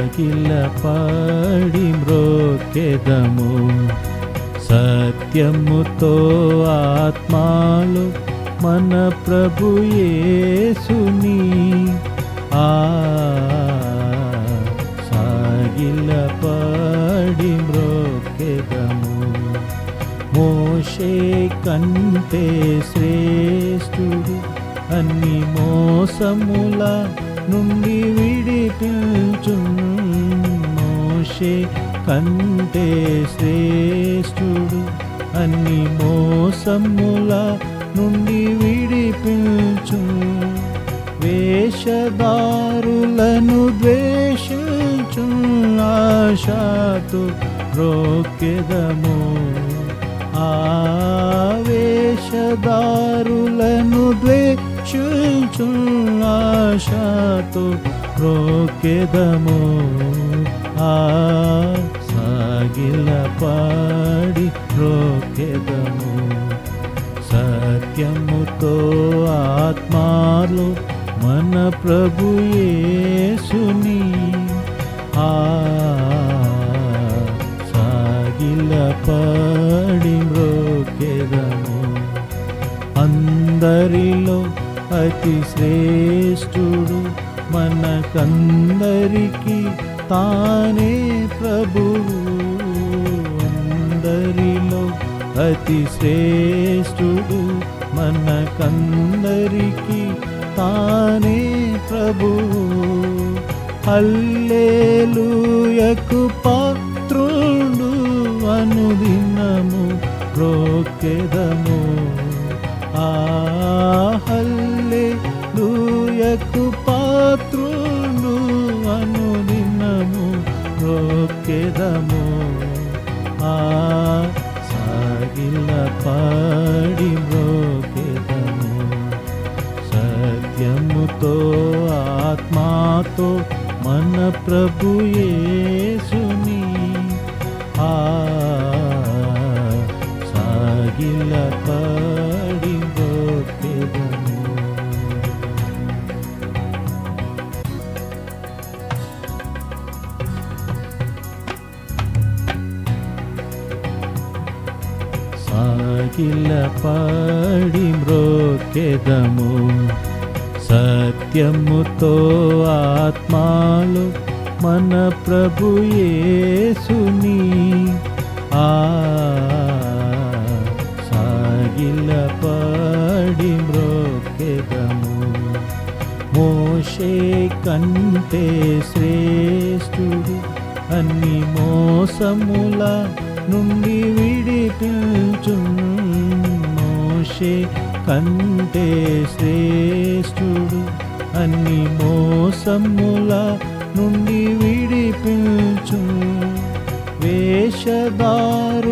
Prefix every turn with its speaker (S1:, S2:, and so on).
S1: సాగిలపడి మ్రోకెదము సత్యముతో ఆత్మాలు మన ప్రభు యేసుని ఆ సాగిలపడి మ్రోకెదము మోషే కంటే శ్రేష్ఠుడు అన్ని మోసముల నుండి విడిపించు మోషే కంటే శ్రేష్ఠుడు అన్ని మోసముల నుండి విడిపించు వేషధారులను ద్వేషించు ఆశాతో రోకెదము ఆవేషధారులను ద్వేషించు ఆశాతో రోకెదము ఆ సాగిల పాడి రోకెదము సత్యముతో ఆత్మాలు మన ప్రభు యేసుని ఆ సాగిల పడి మ్రోకెదము అందరిలో అతి శ్రేష్ఠుడు మనకందరికి తానే ప్రభువు అందరిలో అతి శ్రేష్ఠుడు మనకందరికి తానే ప్రభువు హల్లేలూయకు పాత్రుడు అనుదినము రోకెదము ఆ హల్లేలూయకు పాత్రుడు అనుదినము రోకెదము ఆ సాగిల పాడి రోకెదము సత్యముతో ఆత్మాతో మన ప్రభు యేసుని ఆ సాగిల పడి గోపెదము సాగిల పడి మ్రోకెదము సత్యముతో ఆత్మాలు మన ప్రభు యేసుని ఆ సాగిల పడి మ్రోకెదము మోషే కంటే శ్రేష్ఠుడు అన్ని మోసముల నుండి విడిపించు మోషే కంటే శ్రేష్ఠుడు అన్ని మోసముల నుండి విడిపించు వేషధారు